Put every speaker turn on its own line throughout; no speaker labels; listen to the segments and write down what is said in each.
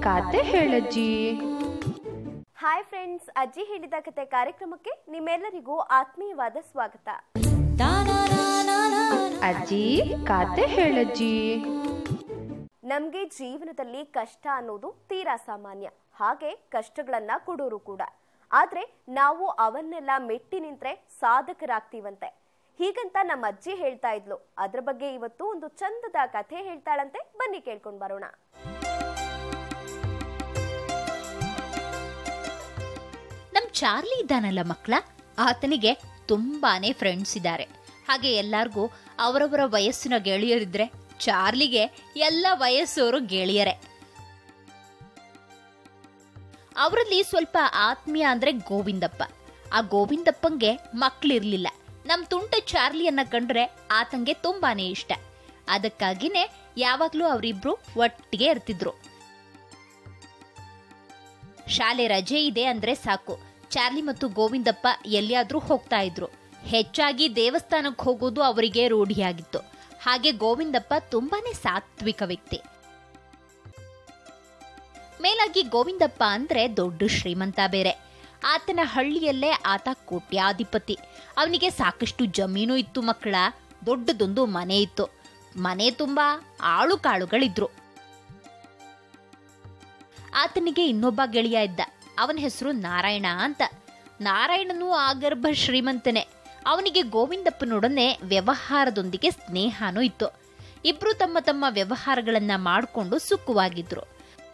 ಕಾತೆ ಹೇಳಜ್ಜಿ
hi friends ಅಜ್ಜಿ ಹೇಳಿದ ಕತೆ ಕಾರ್ಯಕ್ರಮಕ್ಕೆ ನಿಮ್ಮೆಲ್ಲರಿಗೂ ಆತ್ಮೀಯವಾದ ಸ್ವಾಗತ
ಅಜ್ಜಿ ಕಾತೆ ಹೇಳಜ್ಜಿ
ನಮ್ಗೆ ಜೀವನದಲ್ಲಿ ಕಷ್ಟ ಅನ್ನೋದು ತೀರಾ ಸಾಮಾನ್ಯ ಹಾಗೆ ಕಷ್ಟಗಳನ್ನ ಕೊಡೋರು ಕೂಡ ಆದ್ರೆ ನಾವು ಅವನ್ನೆಲ್ಲ ಮೆಟ್ಟಿ ನಿಂತ್ರೆ ಸಾಧಕರಾಗ್ತೀವಂತೆ ಹೀಗಂತ ನಮ್ಮ ಅಜ್ಜಿ ಹೇಳ್ತಾ ಇದ್ಲು ಅದ್ರ ಬಗ್ಗೆ ಇವತ್ತು ಒಂದು ಚಂದದ ಕಥೆ ಹೇಳ್ತಾಳಂತೆ ಬನ್ನಿ ಕೇಳ್ಕೊಂಡ್ ಬರೋಣ
ನಮ್ ಚಾರ್ಲಿ ಇದ್ದಾನಲ್ಲ ಮಕ್ಕಳ ಆತನಿಗೆ ತುಂಬಾನೇ ಫ್ರೆಂಡ್ಸ್ ಇದ್ದಾರೆ ಹಾಗೆ ಎಲ್ಲಾರ್ಗೂ ಅವರವರ ವಯಸ್ಸಿನ ಗೆಳೆಯರಿದ್ರೆ ಚಾರ್ಲಿಗೆ ಎಲ್ಲ ವಯಸ್ಸವರು ಗೆಳೆಯರೇ ಅವರಲ್ಲಿ ಸ್ವಲ್ಪ ಆತ್ಮೀಯ ಅಂದ್ರೆ ಗೋವಿಂದಪ್ಪ ಆ ಗೋವಿಂದಪ್ಪಂಗೆ ಮಕ್ಳಿರ್ಲಿಲ್ಲ ನಮ್ ತುಂಟ ಚಾರ್ಲಿಯನ್ನ ಕಂಡ್ರೆ ಆತಂಗೆ ತುಂಬಾನೇ ಇಷ್ಟ ಅದಕ್ಕಾಗಿನೇ ಯಾವಾಗ್ಲೂ ಅವರಿಬ್ರು ಒಟ್ಟಿಗೆ ಇರ್ತಿದ್ರು ಶಾಲೆ ರಜೆ ಇದೆ ಅಂದ್ರೆ ಸಾಕು ಚಾರ್ಲಿ ಮತ್ತು ಗೋವಿಂದಪ್ಪ ಎಲ್ಲಿಯಾದ್ರೂ ಹೋಗ್ತಾ ಇದ್ರು ಹೆಚ್ಚಾಗಿ ದೇವಸ್ಥಾನಕ್ಕೆ ಹೋಗೋದು ಅವರಿಗೆ ರೂಢಿಯಾಗಿತ್ತು ಹಾಗೆ ಗೋವಿಂದಪ್ಪ ತುಂಬಾನೇ ಸಾತ್ವಿಕ ವ್ಯಕ್ತಿ ಮೇಲಾಗಿ ಗೋವಿಂದಪ್ಪ ಅಂದ್ರೆ ದೊಡ್ಡ ಶ್ರೀಮಂತ ಬೇರೆ ಆತನ ಹಳ್ಳಿಯಲ್ಲೇ ಆತ ಕೋಟ್ಯಾಧಿಪತಿ ಅವನಿಗೆ ಸಾಕಷ್ಟು ಜಮೀನು ಇತ್ತು ಮಕ್ಕಳ ದೊಡ್ಡದೊಂದು ಮನೆ ಇತ್ತು ಮನೆ ತುಂಬಾ ಆಳು ಕಾಳುಗಳಿದ್ರು ಆತನಿಗೆ ಇನ್ನೊಬ್ಬ ಗೆಳೆಯ ಇದ್ದ ಅವನ ಹೆಸರು ನಾರಾಯಣ ಅಂತ ನಾರಾಯಣನು ಆಗರ್ಭ ಶ್ರೀಮಂತನೇ ಅವನಿಗೆ ಗೋವಿಂದಪ್ಪನೊಡನೆ ವ್ಯವಹಾರದೊಂದಿಗೆ ಸ್ನೇಹನೂ ಇತ್ತು ಇಬ್ರು ತಮ್ಮ ತಮ್ಮ ವ್ಯವಹಾರಗಳನ್ನ ಮಾಡಿಕೊಂಡು ಸುಖವಾಗಿದ್ರು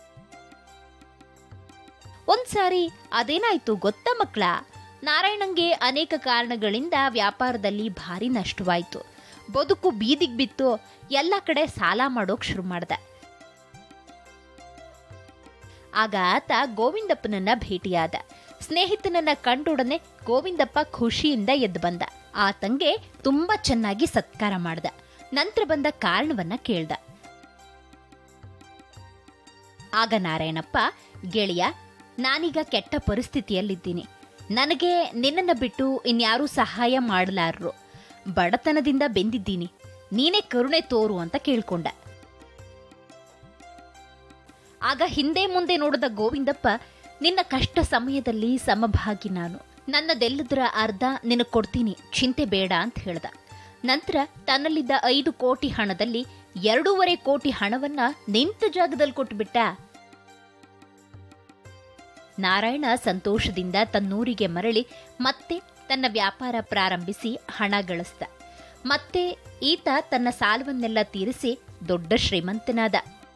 ಒಂದ್ಸಾರಿ ಅದೇನಾಯ್ತು ಗೊತ್ತಾ ಮಕ್ಕಳ ನಾರಾಯಣಂಗೆ ಅನೇಕ ಕಾರಣಗಳಿಂದ ವ್ಯಾಪಾರದಲ್ಲಿ ಭಾರಿ ನಷ್ಟವಾಯ್ತು ಬದುಕು ಬೀದಿಗ್ ಬಿತ್ತು ಎಲ್ಲ ಕಡೆ ಸಾಲ ಮಾಡೋಕ್ ಶುರು ಮಾಡ್ದ ಆಗ ಆತ ಗೋವಿಂದಪ್ಪನನ್ನ ಭೇಟಿಯಾದ ಸ್ನೇಹಿತನನ್ನ ಕಂಡೊಡನೆ ಗೋವಿಂದಪ್ಪ ಖುಷಿಯಿಂದ ಎದ್ದು ಬಂದ ಆತಂಗೆ ತುಂಬಾ ಚೆನ್ನಾಗಿ ಸತ್ಕಾರ ಮಾಡ್ದ ನಂತರ ಬಂದ ಕಾರಣವನ್ನ ಕೇಳ್ದ ಆಗ ನಾರಾಯಣಪ್ಪ ಗೆಳೆಯ ನಾನೀಗ ಕೆಟ್ಟ ಪರಿಸ್ಥಿತಿಯಲ್ಲಿದ್ದೀನಿ ನನಗೆ ನಿನ್ನನ್ನ ಬಿಟ್ಟು ಇನ್ಯಾರೂ ಸಹಾಯ ಮಾಡಲಾರರು ಬಡತನದಿಂದ ಬೆಂದಿದ್ದೀನಿ ನೀನೇ ಕರುಣೆ ತೋರು ಅಂತ ಕೇಳ್ಕೊಂಡ ಆಗ ಹಿಂದೆ ಮುಂದೆ ನೋಡಿದ ಗೋವಿಂದಪ್ಪ ನಿನ್ನ ಕಷ್ಟ ಸಮಯದಲ್ಲಿ ಸಮಭಾಗಿ ನಾನು ನನ್ನದೆಲ್ಲದರ ಅರ್ಧ ನಿನಗೆ ಕೊಡ್ತೀನಿ ಚಿಂತೆ ಬೇಡ ಅಂತ ಹೇಳ್ದ ನಂತರ ತನ್ನಲ್ಲಿದ್ದ ಐದು ಕೋಟಿ ಹಣದಲ್ಲಿ ಎರಡೂವರೆ ಕೋಟಿ ಹಣವನ್ನ ನಿಂತ ಜಾಗದಲ್ಲಿ ಕೊಟ್ಬಿಟ್ಟ ನಾರಾಯಣ ಸಂತೋಷದಿಂದ ತನ್ನೂರಿಗೆ ಮರಳಿ ಮತ್ತೆ ತನ್ನ ವ್ಯಾಪಾರ ಪ್ರಾರಂಭಿಸಿ ಹಣ ಗಳಿಸ್ದ ಮತ್ತೆ ಈತ ತನ್ನ ಸಾಲವನ್ನೆಲ್ಲ ತೀರಿಸಿ ದೊಡ್ಡ ಶ್ರೀಮಂತನಾದ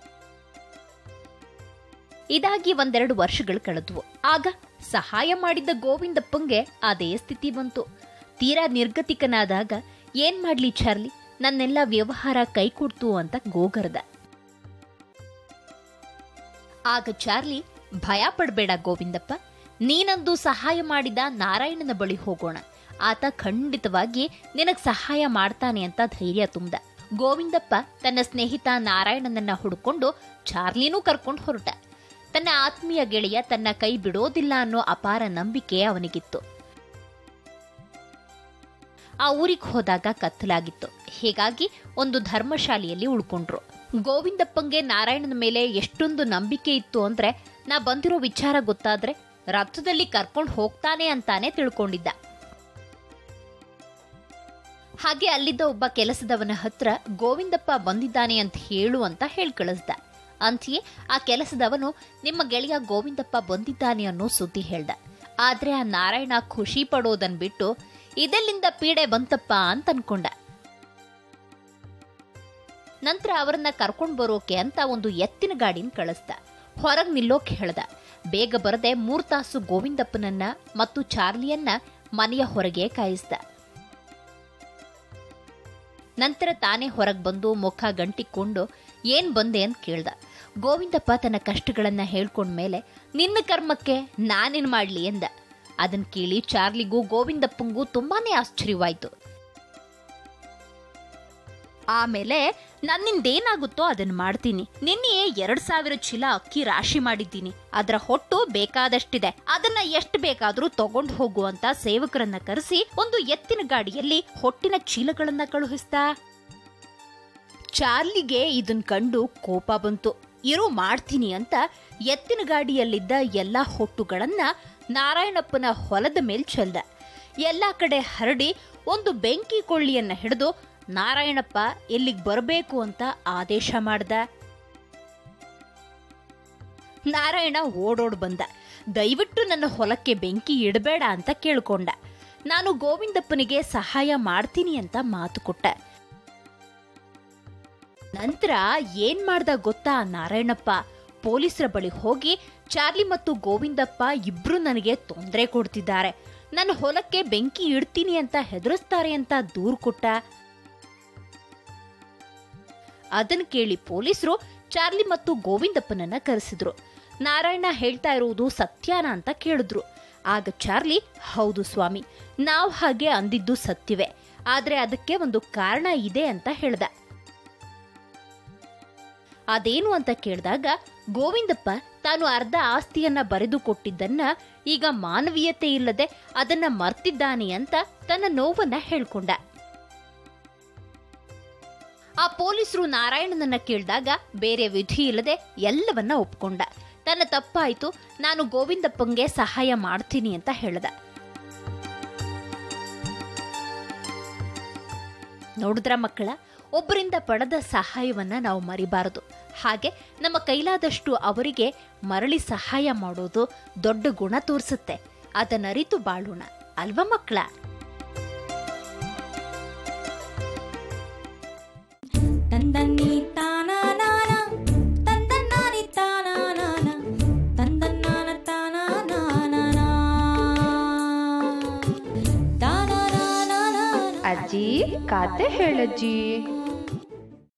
ಇದಾಗಿ ಒಂದೆರಡು ವರ್ಷಗಳು ಕಳೆದ್ವು ಆಗ ಸಹಾಯ ಮಾಡಿದ್ದ ಗೋವಿಂದಪ್ಪಂಗೆ ಅದೇ ಸ್ಥಿತಿ ಬಂತು ತೀರಾ ನಿರ್ಗತಿಕನಾದಾಗ ಏನ್ ಮಾಡ್ಲಿ ಚಾರ್ಲಿ ನನ್ನೆಲ್ಲ ವ್ಯವಹಾರ ಕೈಕೊಡ್ತು ಅಂತ ಗೋಗರ್ದ ಆಗ ಚಾರ್ಲಿ ಭಯ ಪಡ್ಬೇಡ ಗೋವಿಂದಪ್ಪ ನೀನಂದು ಸಹಾಯ ಮಾಡಿದ ನಾರಾಯಣನ ಬಳಿ ಹೋಗೋಣ ಆತ ಖಂಡಿತವಾಗಿ ನಿನಗ್ ಸಹಾಯ ಮಾಡ್ತಾನೆ ಅಂತ ಧೈರ್ಯ ತುಂಬ್ದ ಗೋವಿಂದಪ್ಪ ತನ್ನ ಸ್ನೇಹಿತ ನಾರಾಯಣನನ್ನ ಹುಡುಕೊಂಡು ಚಾರ್ಲಿನೂ ಕರ್ಕೊಂಡು ಹೊರಟ ತನ್ನ ಆತ್ಮೀಯ ಗೆಳೆಯ ತನ್ನ ಕೈ ಬಿಡೋದಿಲ್ಲ ಅನ್ನೋ ಅಪಾರ ನಂಬಿಕೆ ಅವನಿಗಿತ್ತು ಆ ಊರಿಗೆ ಹೋದಾಗ ಕತ್ತಲಾಗಿತ್ತು ಹೀಗಾಗಿ ಒಂದು ಧರ್ಮಶಾಲೆಯಲ್ಲಿ ಉಳ್ಕೊಂಡ್ರು ಗೋವಿಂದಪ್ಪಂಗೆ ನಾರಾಯಣನ ಮೇಲೆ ಎಷ್ಟೊಂದು ನಂಬಿಕೆ ಇತ್ತು ಅಂದ್ರೆ ನಾ ಬಂದಿರೋ ವಿಚಾರ ಗೊತ್ತಾದ್ರೆ ರಥದಲ್ಲಿ ಕರ್ಕೊಂಡು ಹೋಗ್ತಾನೆ ಅಂತಾನೆ ತಿಳ್ಕೊಂಡಿದ್ದ ಹಾಗೆ ಅಲ್ಲಿದ್ದ ಒಬ್ಬ ಕೆಲಸದವನ ಹತ್ರ ಗೋವಿಂದಪ್ಪ ಬಂದಿದ್ದಾನೆ ಅಂತ ಹೇಳು ಅಂತ ಹೇಳ್ ಕಳಿಸ್ದ ಅಂತೆಯೇ ಆ ಕೆಲಸದವನು ನಿಮ್ಮ ಗೆಳೆಯ ಗೋವಿಂದಪ್ಪ ಬಂದಿದ್ದಾನೆ ಅನ್ನೋ ಸುದ್ದಿ ಹೇಳ್ದ ಆದ್ರೆ ಆ ನಾರಾಯಣ ಖುಷಿ ಪಡೋದನ್ ಬಿಟ್ಟು ಇದೆಲ್ಲಿಂದ ಪೀಡೆ ಬಂತಪ್ಪ ಅಂತ ಅನ್ಕೊಂಡ ನಂತರ ಅವರನ್ನ ಕರ್ಕೊಂಡ್ ಬರೋಕೆ ಅಂತ ಒಂದು ಎತ್ತಿನ ಗಾಡಿನ ಕಳಿಸ್ದ ಹೊರಗ್ ನಿಲ್ಲೋಕ್ ಹೇಳ್ದ ಬೇಗ ಬರದೆ ಮೂರ್ ತಾಸು ಗೋವಿಂದಪ್ಪನನ್ನ ಮತ್ತು ಚಾರ್ಲಿಯನ್ನ ಮನೆಯ ಹೊರಗೆ ಕಾಯಿಸ್ದ ನಂತರ ತಾನೇ ಹೊರಗ್ ಬಂದು ಮುಖ ಗಂಟಿಕೊಂಡು ಏನ್ ಬಂದೆ ಅಂತ ಕೇಳ್ದ ಗೋವಿಂದಪ್ಪ ತನ್ನ ಕಷ್ಟಗಳನ್ನ ಹೇಳ್ಕೊಂಡ್ಮೇಲೆ ನಿನ್ನ ಕರ್ಮಕ್ಕೆ ನಾನೇನ್ ಮಾಡ್ಲಿ ಎಂದ ಅದನ್ ಕೇಳಿ ಚಾರ್ಲಿಗೂ ಗೋವಿಂದಪ್ಪಂಗೂ ತುಂಬಾನೇ ಆಶ್ಚರ್ಯವಾಯ್ತು ಆಮೇಲೆ ನನ್ನಿಂದೇನಾಗುತ್ತೋ ಅದನ್ನ ಮಾಡ್ತೀನಿ ನಿನ್ನೆ ಎರಡ್ ಸಾವಿರ ಚೀಲ ಅಕ್ಕಿ ರಾಶಿ ಮಾಡಿದ್ದೀನಿ ಅದರ ಹೊಟ್ಟು ಬೇಕಾದಷ್ಟಿದೆ ಅದನ್ನ ಎಷ್ಟು ಬೇಕಾದ್ರೂ ತಗೊಂಡು ಹೋಗುವಂತ ಸೇವಕರನ್ನ ಕರೆಸಿ ಒಂದು ಎತ್ತಿನ ಗಾಡಿಯಲ್ಲಿ ಹೊಟ್ಟಿನ ಚೀಲಗಳನ್ನ ಕಳುಹಿಸ್ತಾ ಚಾರ್ಲಿಗೆ ಇದನ್ ಕಂಡು ಕೋಪ ಬಂತು ಇರೋ ಮಾಡ್ತೀನಿ ಅಂತ ಎತ್ತಿನ ಗಾಡಿಯಲ್ಲಿದ್ದ ಎಲ್ಲ ಹೊಟ್ಟುಗಳನ್ನ ನಾರಾಯಣಪ್ಪನ ಹೊಲದ ಮೇಲ್ ಚೆಲ್ದ ಎಲ್ಲ ಕಡೆ ಹರಡಿ ಒಂದು ಬೆಂಕಿ ಕೊಳ್ಳಿಯನ್ನ ಹಿಡಿದು ನಾರಾಯಣಪ್ಪ ಇಲ್ಲಿಗೆ ಬರಬೇಕು ಅಂತ ಆದೇಶ ಮಾಡ್ದ ನಾರಾಯಣ ಓಡೋಡ್ ಬಂದ ದಯವಿಟ್ಟು ನನ್ನ ಹೊಲಕ್ಕೆ ಬೆಂಕಿ ಇಡಬೇಡ ಅಂತ ಕೇಳ್ಕೊಂಡ ನಾನು ಗೋವಿಂದಪ್ಪನಿಗೆ ಸಹಾಯ ಮಾಡ್ತೀನಿ ಅಂತ ಮಾತು ಕೊಟ್ಟ ನಂತರ ಏನ್ ಮಾಡ್ದ ಗೊತ್ತಾ ನಾರಾಯಣಪ್ಪ ಪೊಲೀಸರ ಬಳಿ ಹೋಗಿ ಚಾರ್ಲಿ ಮತ್ತು ಗೋವಿಂದಪ್ಪ ಇಬ್ರು ನನಗೆ ತೊಂದರೆ ಕೊಡ್ತಿದ್ದಾರೆ ನನ್ನ ಹೊಲಕ್ಕೆ ಬೆಂಕಿ ಇಡ್ತೀನಿ ಅಂತ ಹೆದರಿಸ್ತಾರೆ ಅಂತ ದೂರು ಕೊಟ್ಟ ಅದನ್ನ ಕೇಳಿ ಪೊಲೀಸರು ಚಾರ್ಲಿ ಮತ್ತು ಗೋವಿಂದಪ್ಪನನ್ನ ಕರೆಸಿದ್ರು ನಾರಾಯಣ ಹೇಳ್ತಾ ಇರುವುದು ಸತ್ಯಾನ ಅಂತ ಕೇಳಿದ್ರು ಆಗ ಚಾರ್ಲಿ ಹೌದು ಸ್ವಾಮಿ ನಾವು ಹಾಗೆ ಅಂದಿದ್ದು ಸತ್ಯವೇ ಆದ್ರೆ ಅದಕ್ಕೆ ಒಂದು ಕಾರಣ ಇದೆ ಅಂತ ಹೇಳ್ದ ಅದೇನು ಅಂತ ಕೇಳಿದಾಗ ಗೋವಿಂದಪ್ಪ ತಾನು ಅರ್ಧ ಆಸ್ತಿಯನ್ನ ಬರೆದು ಕೊಟ್ಟಿದ್ದನ್ನ ಈಗ ಮಾನವೀಯತೆ ಇಲ್ಲದೆ ಅದನ್ನ ಮರ್ತಿದ್ದಾನೆ ಅಂತ ತನ್ನ ನೋವನ್ನ ಹೇಳ್ಕೊಂಡ ಆ ಪೊಲೀಸರು ನಾರಾಯಣನನ್ನ ಕೇಳಿದಾಗ ಬೇರೆ ವಿಧಿ ಇಲ್ಲದೆ ಎಲ್ಲವನ್ನ ಒಪ್ಕೊಂಡ ತನ್ನ ತಪ್ಪಾಯ್ತು ನಾನು ಗೋವಿಂದಪ್ಪಂಗೆ ಸಹಾಯ ಮಾಡ್ತೀನಿ ಅಂತ ಹೇಳ್ದ ನೋಡಿದ್ರ ಮಕ್ಕಳ ಒಬ್ಬರಿಂದ ಪಡೆದ ಸಹಾಯವನ್ನ ನಾವು ಮರಿಬಾರದು ಹಾಗೆ ನಮ್ಮ ಕೈಲಾದಷ್ಟು ಅವರಿಗೆ ಮರಳಿ ಸಹಾಯ ಮಾಡೋದು ದೊಡ್ಡ ಗುಣ ತೋರಿಸುತ್ತೆ ಅದನ್ನರಿತು ಬಾಳೋಣ ಅಲ್ವಾ ಮಕ್ಕಳ
ತಂದನ್ನಿ ತಾನಾನಾನ ತಂದನ್ನಾನಿ ತಾನಾನಾನ ತಂದನ್ನಾನ ತಾನಾನಾನ
ಅಜ್ಜಿ ಕಾತೆ ಹೇಳಜ್ಜಿ